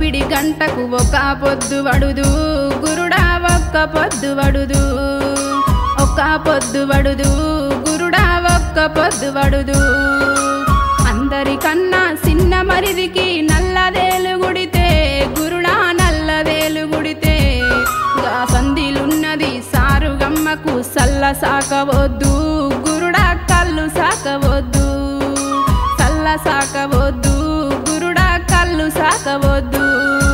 దోపిడి గంటకు ఒక పొద్దు వడుదు గురుడా ఒక్క పొద్దు వడుదు ఒక్క పొద్దు వడుదు గురుడా ఒక్క పొద్దు వడుదు అందరికన్నా చిన్న మరిదికి నల్లదేలు గుడితే గురుడా నల్లదేలు గుడితే గా సంధిలున్నది సారుగమ్మకు సల్ల సాకవద్దు గురుడా కళ్ళు సాకవద్దు సల్ల సాకవద్దు గురుడా కళ్ళు సాకవద్దు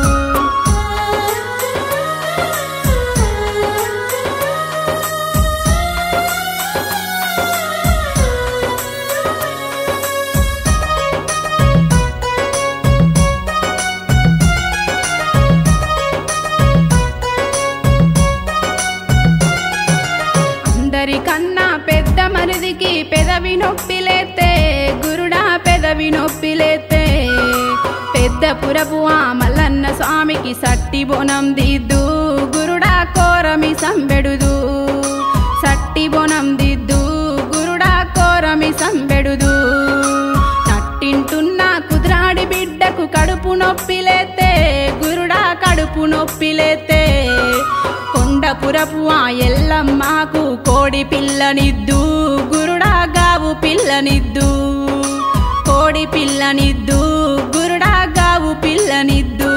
అందరికన్నా పెద్ద మరిదికి పెదవి నొప్పిలేతే గురుడా పెదవి నొప్పిలేతే పెద్ద పురపు ఆ మల్లన్న స్వామికి సట్టి బోనం దిద్దు గురుడా కోరమి సంబెడుదు సట్టి బోనం దిద్దు గురుడా కోరమి సంబెడుదు నట్టింటున్న కుదిరాడి బిడ్డకు కడుపు నొప్పిలేతే గురుడా కడుపు నొప్పిలేతే కొండపురపు ఆ ఎల్లమ్మకు కోడి పిల్లనిద్దు గురుడా గావు పిల్లనిద్దు కోడి పిల్లనిద్దు గురుడా గావు పిల్లనిద్దు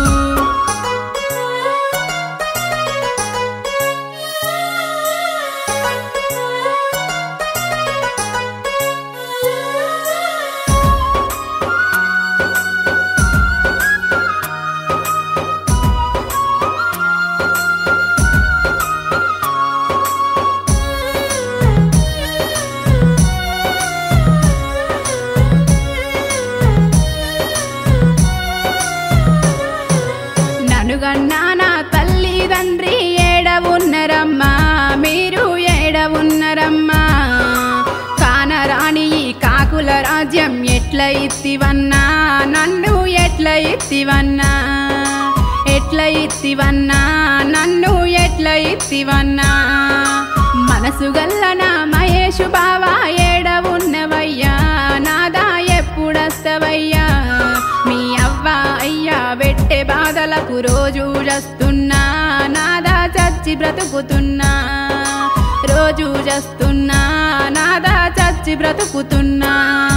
ననుగన్నా నా తల్లిదండ్రి ఏడ ఉన్నరమ్మా మీరు ఏడ ఉన్నరమ్మా కానరాని ఈ కాకుల రాజ్యం ఎట్ల ఇత్తివన్నా నన్ను ఎట్ల ఇత్తివన్నా ఎట్ల ఇత్తివన్నా నన్ను ఎట్ల ఇత్తివన్నా మనసు గల్లన మహేషు బావా ఏడ ఉన్నవయ్యా నాదా ఎప్పుడస్తవయ్యా మీ అవ్వ అయ్యా పెట్టే బాధలకు రోజు జస్తున్నా నాదా చచ్చి బ్రతుకుతున్నా రోజు జస్తున్నా నాదా చచ్చి బ్రతుకుతున్నా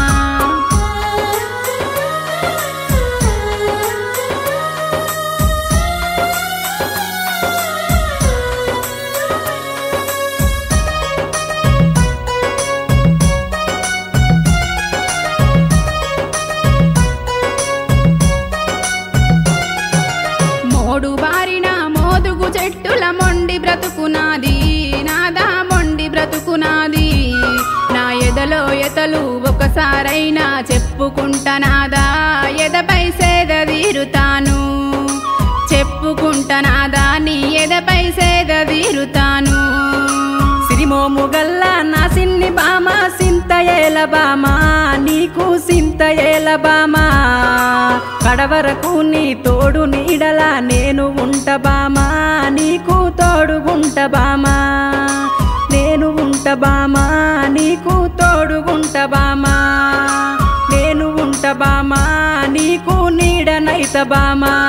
మోడు బారిన మోదుగు చెట్టుల మొండి బ్రతుకునాది నాదా మొండి బ్రతుకునాది నా ఎదలో ఎతలు ఒకసారైనా చెప్పుకుంటనాదా ఎదపై సేద తీరుతాను చెప్పుకుంటనాదా నీ ఎదపై సేద తీరుతాను సిరిమోము గల్ల నా సిన్ని బామ సింత ఏల బామ నీకు సింత ఏల బామ కడవరకు నీ తోడు నీడలా నేను ఉంట బామ నీకు తోడుగుంట బామ నేను ఉంట బామ నీకు తోడుగుంట బామ నేను ఉంట బామ నీకు నీడనైత బామా